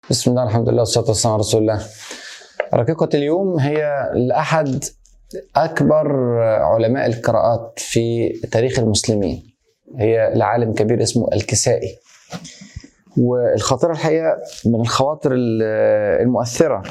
بسم الله الحمد لله والصلاة والسلام على رسول الله رقيقة اليوم هي لأحد أكبر علماء القراءات في تاريخ المسلمين هي لعالم كبير اسمه الكسائي والخاطرة الحقيقة من الخواطر المؤثرة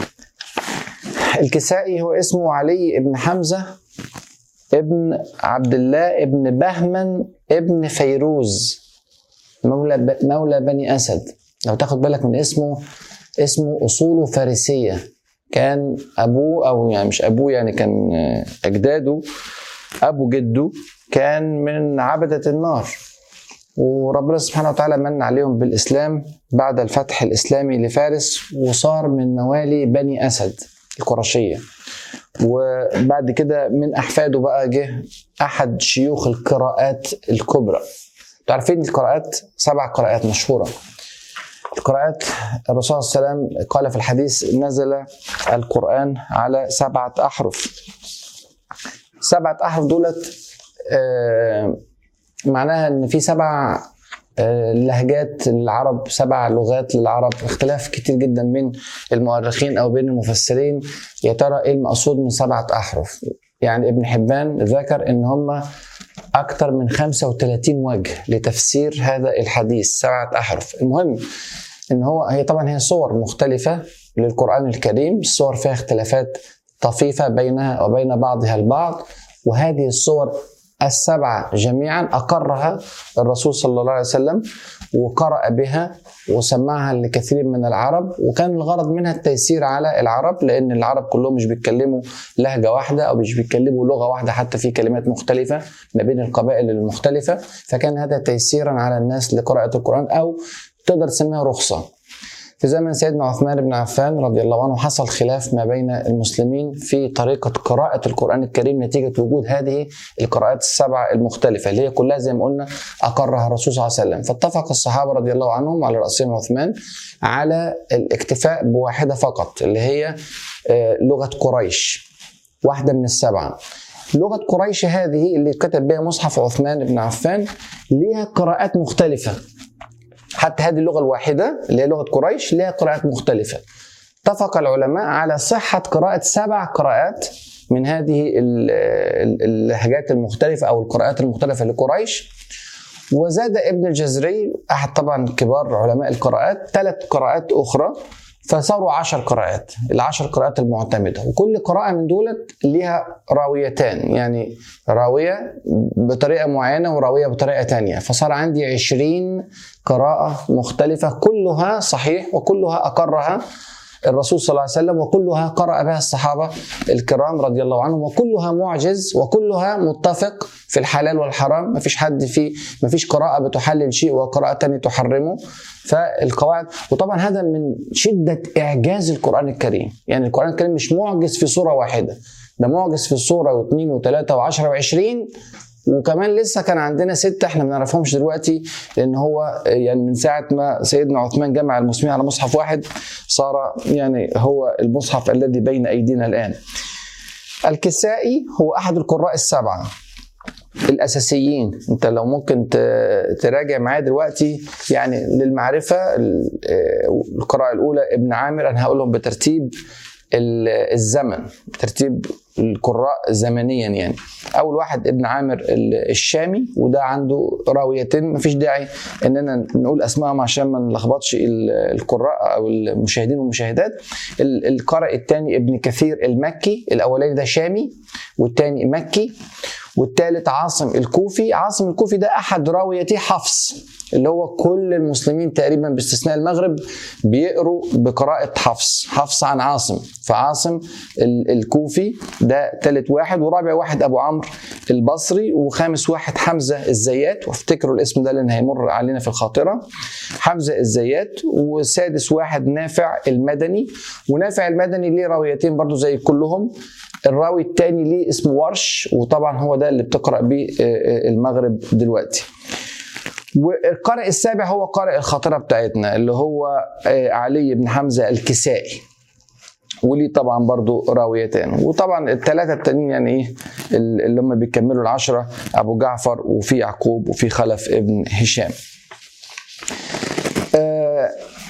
الكسائي هو اسمه علي بن حمزة ابن عبد الله ابن بهمن ابن فيروز مولى مولى بني أسد لو تاخد بالك من اسمه اسمه اصوله فارسيه كان ابوه او يعني مش ابوه يعني كان اجداده ابو جده كان من عبده النار وربنا سبحانه وتعالى من عليهم بالاسلام بعد الفتح الاسلامي لفارس وصار من موالي بني اسد القرشيه وبعد كده من احفاده بقى جه احد شيوخ القراءات الكبرى تعرفين القراءات سبع قراءات مشهوره القراءات الرسول صلى الله عليه وسلم قال في الحديث نزل القرآن على سبعة أحرف سبعة أحرف دولت معناها إن في سبع لهجات للعرب سبع لغات للعرب اختلاف كتير جدا من المؤرخين أو بين المفسرين يا ترى إيه المقصود من سبعة أحرف يعني ابن حبان ذكر إن هم أكثر من 35 وجه لتفسير هذا الحديث سبعة أحرف المهم إن هو هي طبعا هي صور مختلفة للقرآن الكريم الصور فيها اختلافات طفيفة بينها وبين بعضها البعض وهذه الصور السبعة جميعا أقرها الرسول صلى الله عليه وسلم وقرأ بها وسمعها لكثير من العرب وكان الغرض منها التيسير على العرب لأن العرب كلهم مش بيتكلموا لهجة واحدة أو مش بيتكلموا لغة واحدة حتى في كلمات مختلفة ما بين القبائل المختلفة فكان هذا تيسيرا على الناس لقراءة القرآن أو تقدر تسميها رخصة في زمن سيدنا عثمان بن عفان رضي الله عنه حصل خلاف ما بين المسلمين في طريقة قراءة القرآن الكريم نتيجة وجود هذه القراءات السبعة المختلفة اللي هي كلها زي ما قلنا أقرها الرسول صلى الله عليه وسلم فاتفق الصحابة رضي الله عنهم وعلى رأسهم عثمان على الاكتفاء بواحدة فقط اللي هي لغة قريش واحدة من السبعة لغة قريش هذه اللي كتب بها مصحف عثمان بن عفان ليها قراءات مختلفة حتى هذه اللغة الواحدة اللي هي لغة قريش لها قراءات مختلفة اتفق العلماء على صحة قراءة سبع قراءات من هذه اللهجات المختلفة أو القراءات المختلفة لقريش وزاد ابن الجزري أحد طبعا كبار علماء القراءات ثلاث قراءات أخرى فصاروا عشر قراءات العشر قراءات المعتمدة وكل قراءة من دولت ليها راويتان يعني راوية بطريقة معينة وراوية بطريقة تانية فصار عندي عشرين قراءة مختلفة كلها صحيح وكلها أقرها الرسول صلى الله عليه وسلم وكلها قرأ بها الصحابة الكرام رضي الله عنهم وكلها معجز وكلها متفق في الحلال والحرام ما فيش حد في ما فيش قراءة بتحلل شيء وقراءة تانية تحرمه فالقواعد وطبعا هذا من شدة إعجاز القرآن الكريم يعني القرآن الكريم مش معجز في صورة واحدة ده معجز في صورة واثنين وثلاثة وعشرة وعشرين وكمان لسه كان عندنا ستة احنا ما نعرفهمش دلوقتي لان هو يعني من ساعة ما سيدنا عثمان جمع المسلمين على مصحف واحد صار يعني هو المصحف الذي بين ايدينا الان. الكسائي هو احد القراء السبعة الاساسيين انت لو ممكن تراجع معايا دلوقتي يعني للمعرفة القراءة الاولى ابن عامر انا هقولهم بترتيب الزمن ترتيب القراء زمنيا يعني اول واحد ابن عامر الشامي وده عنده راويتين مفيش داعي اننا نقول اسمائهم عشان ما نلخبطش القراء او المشاهدين والمشاهدات القارئ الثاني ابن كثير المكي الاولاني ده شامي والثاني مكي والثالث عاصم الكوفي عاصم الكوفي ده احد راويتي حفص اللي هو كل المسلمين تقريبا باستثناء المغرب بيقروا بقراءة حفص حفص عن عاصم فعاصم الكوفي ده ثالث واحد ورابع واحد أبو عمرو البصري وخامس واحد حمزة الزيات وافتكروا الاسم ده لأن هيمر علينا في الخاطرة حمزة الزيات وسادس واحد نافع المدني ونافع المدني ليه راويتين برضو زي كلهم الراوي الثاني ليه اسمه ورش وطبعا هو ده اللي بتقرا بيه المغرب دلوقتي والقارئ السابع هو قارئ الخاطره بتاعتنا اللي هو علي بن حمزه الكسائي وليه طبعا برضو راويتان وطبعا الثلاثه التانيين يعني ايه اللي هم بيكملوا العشره ابو جعفر وفي يعقوب وفي خلف ابن هشام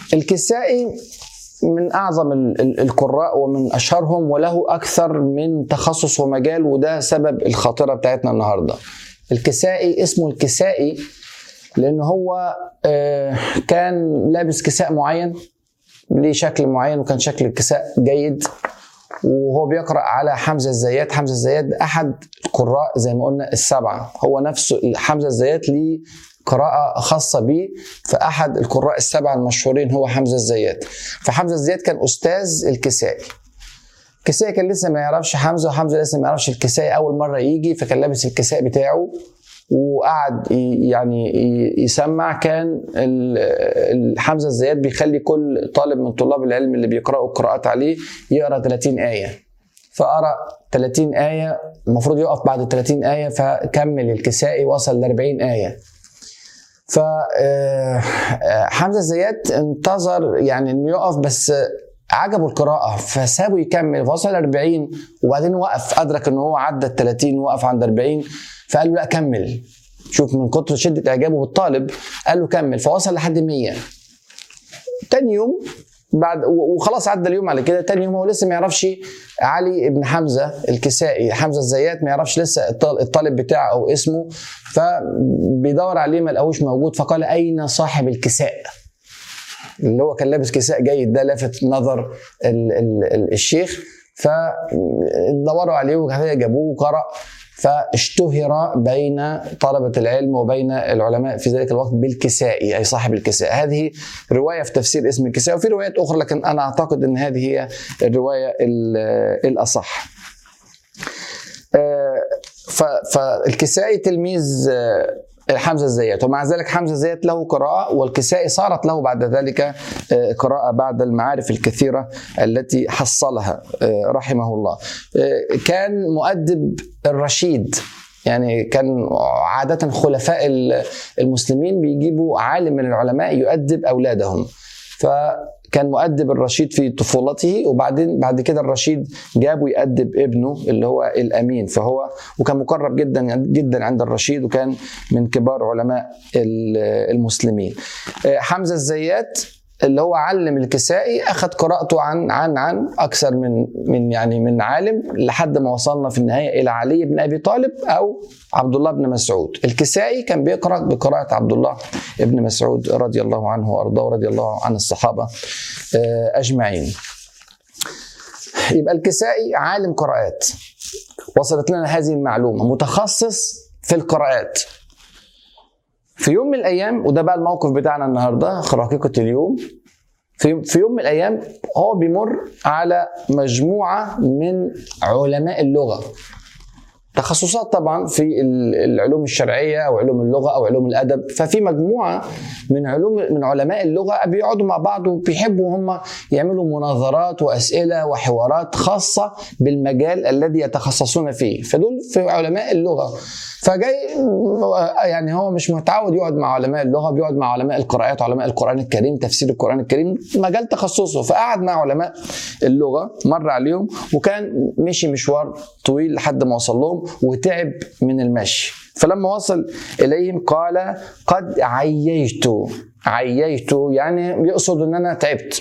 الكسائي من اعظم ال- ال- القراء ومن اشهرهم وله اكثر من تخصص ومجال وده سبب الخاطره بتاعتنا النهارده. الكسائي اسمه الكسائي لان هو آه، كان لابس كساء معين ليه شكل معين وكان شكل الكساء جيد وهو بيقرا على حمزه الزيات حمزه الزيات ده احد القراء زي ما قلنا السبعه هو نفسه حمزه الزيات ليه قراءة خاصة به فأحد القراء السبعة المشهورين هو حمزة الزيات فحمزة الزيات كان أستاذ الكسائي الكسائي كان لسه ما يعرفش حمزة وحمزة لسه ما يعرفش الكسائي أول مرة يجي فكان لابس الكساء بتاعه وقعد ي- يعني ي- يسمع كان ال- ال- حمزه الزيات بيخلي كل طالب من طلاب العلم اللي بيقراوا قراءات عليه يقرا 30 ايه فقرا 30 ايه المفروض يقف بعد 30 ايه فكمل الكسائي وصل ل 40 ايه ف آه، آه، حمزه الزيات انتظر يعني انه يقف بس عجبه القراءة فسابه يكمل فوصل 40 وبعدين وقف أدرك إن هو عدى ال 30 وقف عند 40 فقال له لا كمل شوف من كتر شدة إعجابه بالطالب قال له كمل فوصل لحد 100 تاني يوم بعد و- وخلاص عدى اليوم على كده تاني يوم هو لسه ما يعرفش علي ابن حمزه الكسائي حمزه الزيات ما يعرفش لسه الطال- الطالب بتاعه او اسمه فبيدور عليه ما لقاهوش موجود فقال اين صاحب الكساء اللي هو كان لابس كساء جيد ده لفت نظر ال ال ال الشيخ فدوروا عليه وكده جابوه وقرأ فاشتهر بين طلبة العلم وبين العلماء في ذلك الوقت بالكسائي أي صاحب الكساء هذه رواية في تفسير اسم الكساء وفي روايات أخرى لكن أنا أعتقد أن هذه هي الرواية ال- الأصح آه، ف- فالكسائي تلميذ آه، حمزه الزيات ومع ذلك حمزه الزيات له قراءه والكسائي صارت له بعد ذلك آه، قراءه بعد المعارف الكثيره التي حصلها آه، رحمه الله آه، كان مؤدب الرشيد يعني كان عادة خلفاء ال- المسلمين بيجيبوا عالم من العلماء يؤدب أولادهم فكان مؤدب الرشيد في طفولته وبعدين بعد كده الرشيد جابه يأدب ابنه اللي هو الأمين فهو وكان مقرب جدا جدا عند الرشيد وكان من كبار علماء ال- المسلمين آه، حمزة الزيات اللي هو علم الكسائي اخذ قراءته عن عن عن اكثر من من يعني من عالم لحد ما وصلنا في النهايه الى علي بن ابي طالب او عبد الله بن مسعود الكسائي كان بيقرا بقراءه عبد الله بن مسعود رضي الله عنه وارضاه ورضي الله عن الصحابه آه، اجمعين يبقى الكسائي عالم قراءات وصلت لنا هذه المعلومه متخصص في القراءات في يوم من الايام وده بقى الموقف بتاعنا النهارده رقيقه اليوم في في يوم من الايام هو بيمر على مجموعه من علماء اللغه تخصصات طبعا في ال- العلوم الشرعيه او علوم اللغه او علوم الادب ففي مجموعه من علوم من علماء اللغه بيقعدوا مع بعض وبيحبوا هم يعملوا مناظرات واسئله وحوارات خاصه بالمجال الذي يتخصصون فيه فدول في علماء اللغه فجاي يعني هو مش متعود يقعد مع علماء اللغه بيقعد مع علماء القراءات علماء القران الكريم تفسير القران الكريم مجال تخصصه فقعد مع علماء اللغه مر عليهم وكان مشي مشوار طويل لحد ما وصل لهم وتعب من المشي فلما وصل اليهم قال قد عييت عييت يعني يقصد ان انا تعبت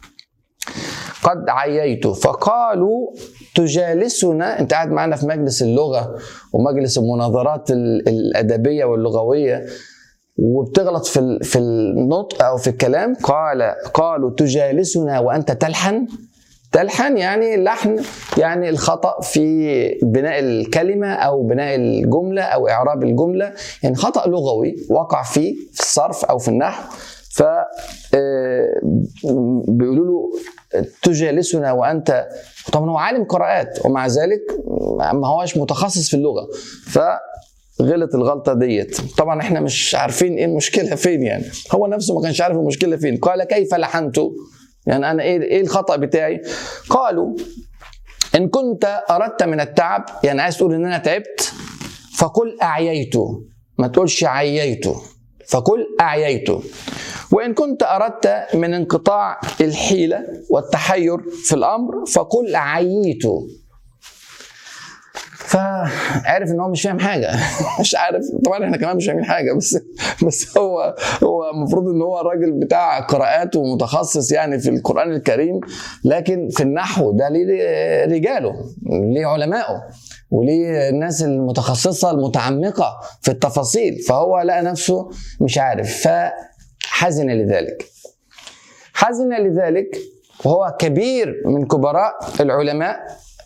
قد عييت فقالوا تجالسنا انت قاعد معنا في مجلس اللغه ومجلس المناظرات ال- الادبيه واللغويه وبتغلط في ال- في النطق او في الكلام قال قالوا تجالسنا وانت تلحن تلحن يعني اللحن يعني الخطا في بناء الكلمه او بناء الجمله او اعراب الجمله يعني خطا لغوي وقع فيه في الصرف او في النحو ف آه، بيقولوا له تجالسنا وانت طبعا هو عالم قراءات ومع ذلك ما هوش متخصص في اللغه ف غلط الغلطه ديت طبعا احنا مش عارفين ايه المشكله فين يعني هو نفسه ما كانش عارف المشكله فين قال كيف لحنت يعني انا ايه ايه الخطا بتاعي قالوا ان كنت اردت من التعب يعني عايز تقول ان انا تعبت فقل اعييت ما تقولش عييت فقل اعييت وان كنت اردت من انقطاع الحيله والتحير في الامر فقل عييت فعرف ان هو مش فاهم حاجه مش عارف طبعا احنا كمان مش فاهمين حاجه بس بس هو هو المفروض ان هو راجل بتاع قراءات ومتخصص يعني في القران الكريم لكن في النحو ده ليه رجاله ليه علمائه وليه الناس المتخصصه المتعمقه في التفاصيل فهو لقى نفسه مش عارف فحزن لذلك حزن لذلك وهو كبير من كبراء العلماء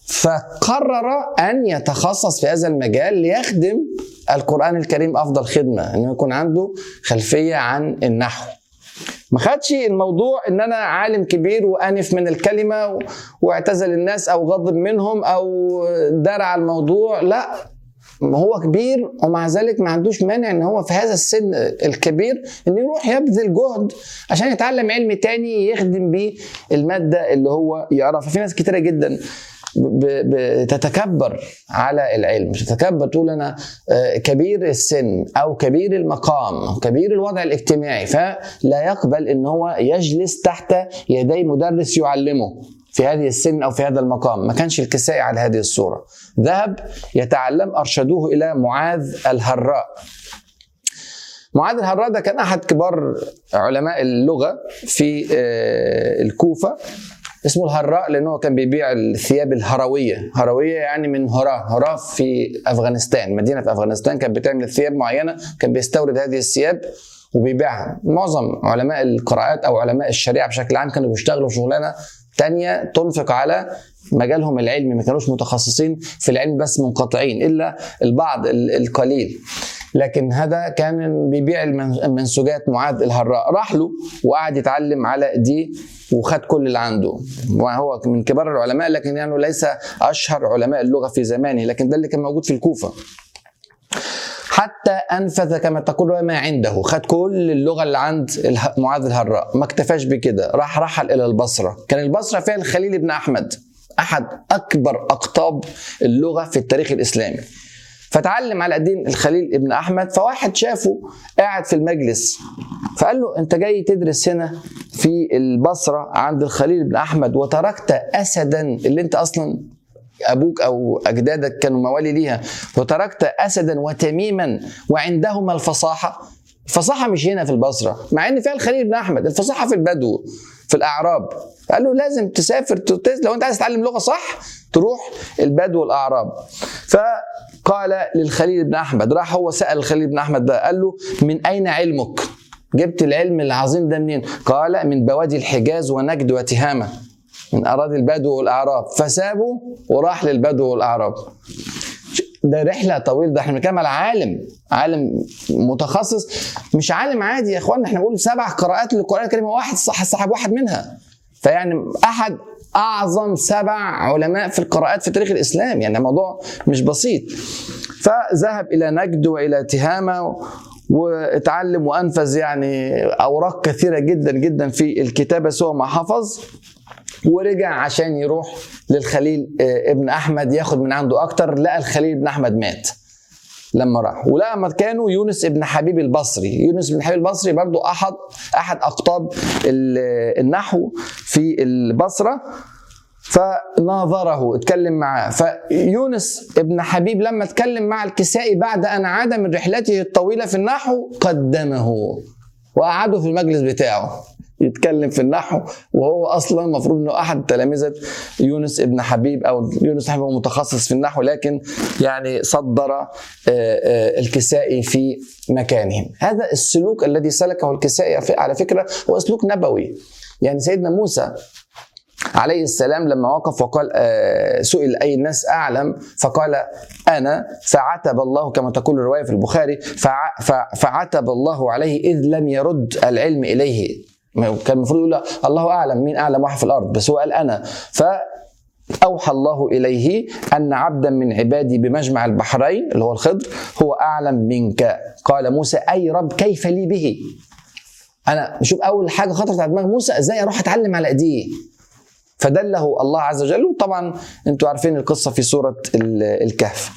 فقرر ان يتخصص في هذا المجال ليخدم القران الكريم افضل خدمه انه يكون عنده خلفيه عن النحو ما خدش الموضوع ان انا عالم كبير وانف من الكلمه و- واعتزل الناس او غضب منهم او درع الموضوع لا هو كبير ومع ذلك ما عندوش مانع ان هو في هذا السن الكبير انه يروح يبذل جهد عشان يتعلم علم تاني يخدم بيه الماده اللي هو يعرفها في ناس كتيره جدا ب- بتتكبر على العلم تتكبر تقول انا آه، كبير السن او كبير المقام أو كبير الوضع الاجتماعي فلا يقبل ان هو يجلس تحت يدي مدرس يعلمه في هذه السن او في هذا المقام ما كانش الكسائي على هذه الصوره ذهب يتعلم ارشدوه الى معاذ الهراء معاذ الهراء ده كان احد كبار علماء اللغه في آه، الكوفه اسمه الهراء لانه هو كان بيبيع الثياب الهرويه هرويه يعني من هراء هراء في افغانستان مدينه في افغانستان كانت بتعمل ثياب معينه كان بيستورد هذه الثياب وبيبيعها معظم علماء القراءات او علماء الشريعه بشكل عام كانوا بيشتغلوا شغلانه تانية تنفق على مجالهم العلمي ما كانوش متخصصين في العلم بس منقطعين الا البعض ال- القليل لكن هذا كان بيبيع المن- المنسوجات معاذ الهراء راح له وقعد يتعلم على دي وخد كل اللي عنده وهو من كبار العلماء لكن يعني ليس اشهر علماء اللغه في زمانه لكن ده اللي كان موجود في الكوفه حتى انفذ كما تقول ما عنده خد كل اللغه اللي عند اله- معاذ الهراء ما اكتفاش بكده راح رحل الى البصره كان البصره فيها الخليل بن احمد احد اكبر اقطاب اللغه في التاريخ الاسلامي فتعلم على الدين الخليل ابن احمد فواحد شافه قاعد في المجلس فقال له انت جاي تدرس هنا في البصره عند الخليل بن احمد وتركت اسدا اللي انت اصلا ابوك او اجدادك كانوا موالي ليها وتركت اسدا وتميما وعندهما الفصاحه الفصاحه مش هنا في البصره مع ان فيها الخليل بن احمد الفصاحه في البدو في الاعراب قال له لازم تسافر تت- لو انت عايز تتعلم لغه صح تروح البدو والاعراب فقال للخليل بن احمد راح هو سال الخليل بن احمد ده قال له من اين علمك جبت العلم العظيم ده منين قال من بوادي الحجاز ونجد وتهامه من اراضي البدو والاعراب فسابه وراح للبدو والاعراب ده رحله طويله ده احنا بنتكلم على عالم عالم متخصص مش عالم عادي يا اخوانا احنا بنقول سبع قراءات للقران الكريم واحد صح صاحب واحد منها فيعني احد اعظم سبع علماء في القراءات في تاريخ الاسلام يعني الموضوع مش بسيط فذهب الى نجد والى تهامه واتعلم وانفذ يعني اوراق كثيره جدا جدا في الكتابه سوى ما حفظ ورجع عشان يروح للخليل آه، ابن احمد ياخد من عنده اكتر لقى الخليل ابن احمد مات لما راح ولقى مكانه يونس ابن حبيب البصري يونس بن حبيب البصري برضو احد احد اقطاب ال- النحو في البصره فناظره اتكلم معاه فيونس ابن حبيب لما اتكلم مع الكسائي بعد ان عاد من رحلته الطويله في النحو قدمه وقعده في المجلس بتاعه يتكلم في النحو وهو اصلا المفروض انه احد تلامذه يونس ابن حبيب او يونس حبيب هو متخصص في النحو لكن يعني صدر آه، آه، الكسائي في مكانهم هذا السلوك الذي سلكه الكسائي على فكره هو سلوك نبوي يعني سيدنا موسى عليه السلام لما وقف وقال آه، سئل اي الناس اعلم فقال انا فعتب الله كما تقول الروايه في البخاري فع- ف- فعتب الله عليه اذ لم يرد العلم اليه ما كان المفروض يقول الله اعلم مين اعلم واحد في الارض بس هو قال انا ف أوحى الله إليه أن عبدا من عبادي بمجمع البحرين اللي هو الخضر هو أعلم منك قال موسى أي رب كيف لي به أنا بشوف أول حاجة خطرت على دماغ موسى إزاي أروح أتعلم على إيديه فدله الله عز وجل وطبعا انتوا عارفين القصه في سوره ال- الكهف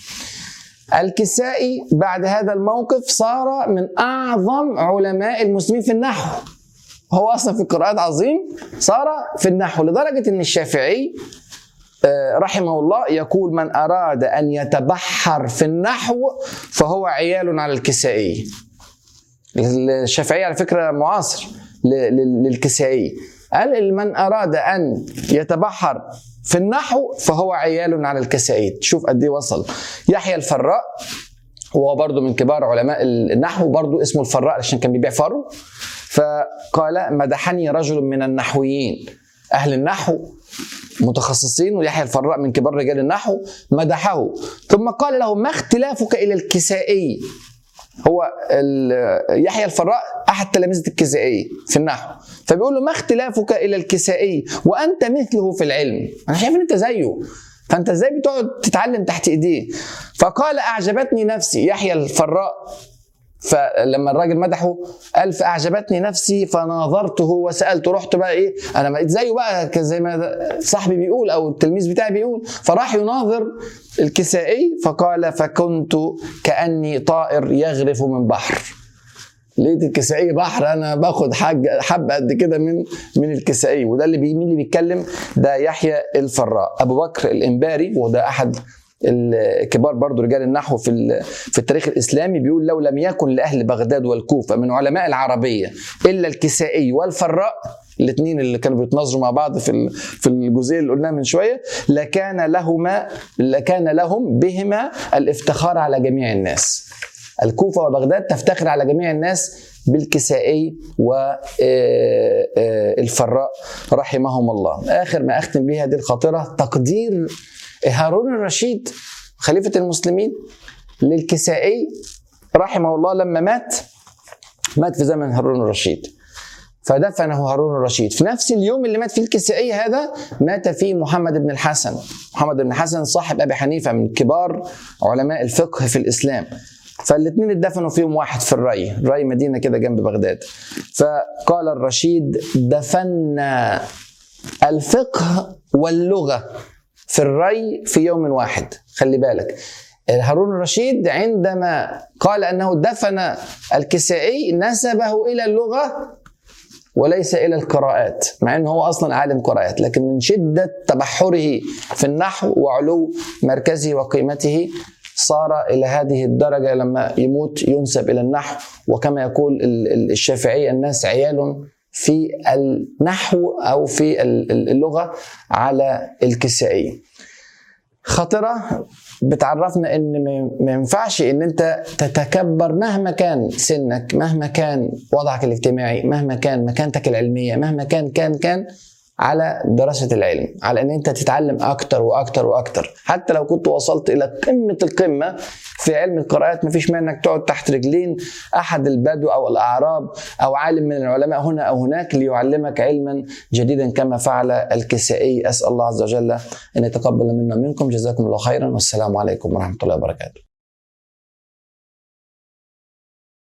الكسائي بعد هذا الموقف صار من اعظم علماء المسلمين في النحو هو اصلا في القراءات عظيم صار في النحو لدرجه ان الشافعي آه، رحمه الله يقول من أراد أن يتبحر في النحو فهو عيال على الكسائي الشافعي على فكرة معاصر ل- لل- للكسائي قال من أراد أن يتبحر في النحو فهو عيال على الكسائي شوف قد ايه وصل يحيى الفراء وهو برضه من كبار علماء النحو برضه اسمه الفراء عشان كان بيبيع فرو فقال مدحني رجل من النحويين اهل النحو متخصصين ويحيى الفراء من كبار رجال النحو مدحه ثم قال له ما اختلافك الى الكسائي هو ال- يحيى الفراء احد تلامذه الكسائي في النحو فبيقول له ما اختلافك الى الكسائي وانت مثله في العلم انا شايف ان انت زيه فانت ازاي بتقعد تتعلم تحت ايديه فقال اعجبتني نفسي يحيى الفراء فلما الراجل مدحه قال فاعجبتني نفسي فناظرته وسالته رحت بقى ايه انا بقيت زيه بقى ك- زي ما صاحبي بيقول او التلميذ بتاعي بيقول فراح يناظر الكسائي فقال فكنت كاني طائر يغرف من بحر لقيت الكسائي بحر انا باخد حاج حبه قد كده من من الكسائي وده اللي بي مين اللي بيتكلم ده يحيى الفراء ابو بكر الانباري وده احد الكبار برضو رجال النحو في ال- في التاريخ الاسلامي بيقول لو لم يكن لاهل بغداد والكوفه من علماء العربيه الا الكسائي والفراء الاثنين اللي كانوا بيتناظروا مع بعض في ال- في الجزئيه اللي قلناها من شويه لكان لهما لكان لهم بهما الافتخار على جميع الناس الكوفة وبغداد تفتخر على جميع الناس بالكسائي والفراء رحمهم الله آخر ما أختم به هذه الخاطرة تقدير هارون الرشيد خليفة المسلمين للكسائي رحمه الله لما مات مات في زمن هارون الرشيد فدفنه هارون الرشيد في نفس اليوم اللي مات فيه الكسائي هذا مات فيه محمد بن الحسن محمد بن الحسن صاحب أبي حنيفة من كبار علماء الفقه في الإسلام فالاثنين اتدفنوا فيهم واحد في الري الري مدينة كده جنب بغداد فقال الرشيد دفنا الفقه واللغة في الري في يوم واحد خلي بالك هارون الرشيد عندما قال انه دفن الكسائي نسبه الى اللغه وليس الى القراءات مع انه هو اصلا عالم قراءات لكن من شده تبحره في النحو وعلو مركزه وقيمته صار الى هذه الدرجه لما يموت ينسب الى النحو وكما يقول ال- ال- الشافعي الناس عيال في النحو او في ال- ال- اللغه على الكسائي خاطره بتعرفنا ان ما- ما ينفعش ان انت تتكبر مهما كان سنك مهما كان وضعك الاجتماعي مهما كان مكانتك العلميه مهما كان كان كان على دراسة العلم على ان انت تتعلم اكتر واكتر واكتر حتى لو كنت وصلت الى قمة القمة في علم القراءات مفيش مانع انك تقعد تحت رجلين احد البدو او الاعراب او عالم من العلماء هنا او هناك ليعلمك علما جديدا كما فعل الكسائي اسال الله عز وجل ان يتقبل منا منكم جزاكم الله خيرا والسلام عليكم ورحمة الله وبركاته